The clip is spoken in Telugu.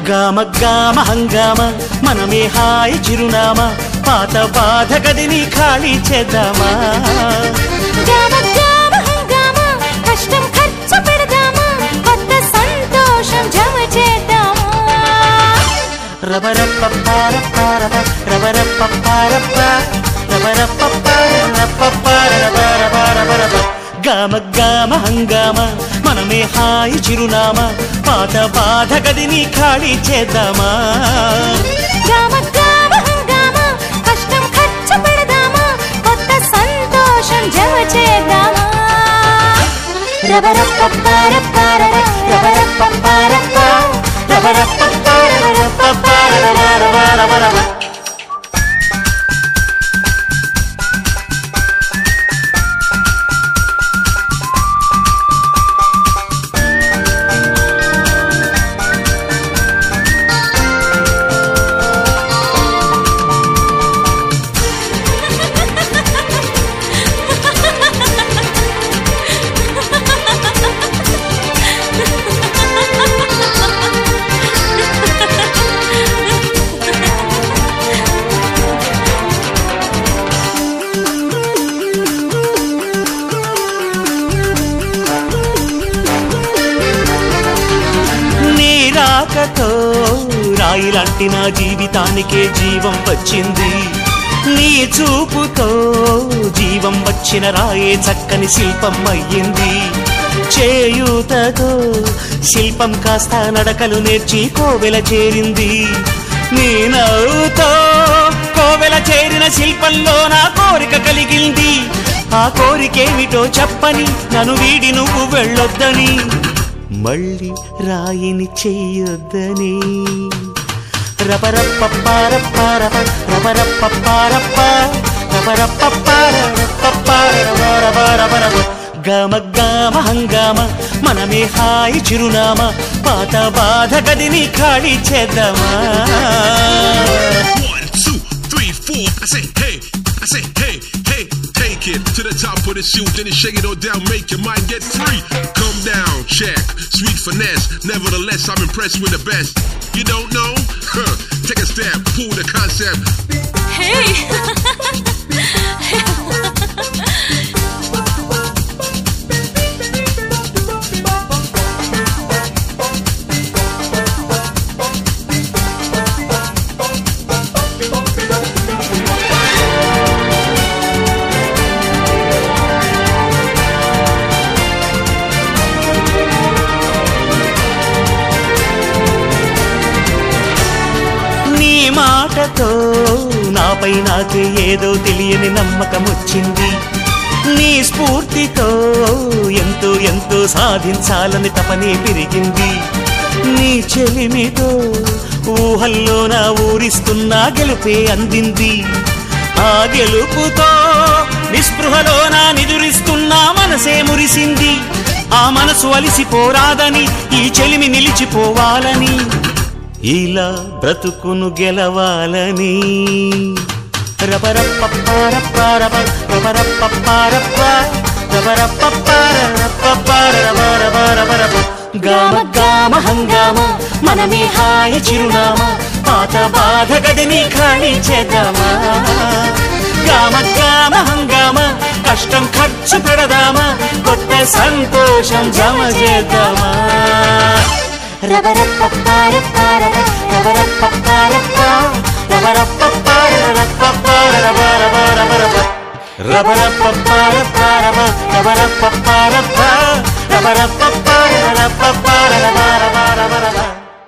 గామ గామ హంగామ మనమే హాయి చిరునామా పాత బాధ గదిని ఖాళీ చేద్దామా గామ గామ హంగామ కష్టం ఖర్చు పెడదామా కొత్త సంతోషం జమ చేద్దామా రబరప్పపారప్పారప, రబరప్పపారప్ప, రబరప్పపారపపారపపారపరపరపరప. గామ గామ హంగామ మనమే హాయి చిరునామా పాత బాధ గదిని ఖాళీ చేద్దామా గామ గామ హంగామ కష్టం ఖర్చు పెడదామా కొత్త సంతోషం జమ చేద్దామా రబరప్పపారప్పారర, రబరప్పపారప్ప, రబరప్పపారపపారపపారపరపరపరప. నీ రాకతో రాయిలాంటి నా జీవితానికే జీవం వచ్చింది నీ చూపుతో జీవం వచ్చిన రాయే చక్కని శిల్పం అయ్యింది చేయూతతో శిల్పం కాస్త నడకలు నేర్చి కోవెల చేరింది నీ నవ్వుతో కోవెల చేరిన శిల్పంలో నా కోరిక కలిగింది ఆ కోరికేమిటో చెప్పని నన్ను వీడి నువ్వు వెళ్ళొద్దని మళ్ళీ రాయిని చెయ్యొద్దని రపరప్పపారప్పారప, రపరప్పపారప్ప, రపరప్పపారపపారపపారపరపరపరప. గమ గమ హంగామ మనమే హాయి చిరునామా పాత బాధ గదిని ఖాళీ చేద్దామా One, two, three, four. I say hey, I say hey, hey. Take it to the top of the shoot, then you shake it all down, make your mind get free. Come down, check, sweet finesse. Nevertheless, I'm impressed with the best. You don't know? Huh. Take a step, pull the concept. హే నీ మాటతో నాపై నాకే ఏదో తెలియని నమ్మకం వచ్చింది నీ స్ఫూర్తితో ఎంతో ఎంతో సాధించాలని తపనే పెరిగింది నీ చెలిమితో ఊహల్లో నా ఊరిస్తున్నా గెలుపే అందింది ఆ గెలుపుతో నిస్పృహలో నా నిదురిస్తున్నా మనసే మురిసింది ఆ మనసు అలిసిపోరాదని ఈ చెలిమి నిలిచిపోవాలని ఇలా బ్రతుకును గెలవాలని రబరప్పపారప్పారప, రబరప్పపారప్ప, రబరప్పపారపపారపపారపరపరపరప. గామ గామ హంగామ మనమే హాయి చిరునామా పాత బాధ గదిని ఖాళీ చేద్దామా గామ గామ హంగామ కష్టం ఖర్చు పెడదామా కొత్త సంతోషం జమ చేద్దామా రబరప్పపారప్పారర, రబరప్పపారప్ప, రబరప్పపారపపారపపారపరపరపరప. రబరప్పపారపారప, రబరప్పపారప, రబరప్పపారపపారపపారపరపరపరప.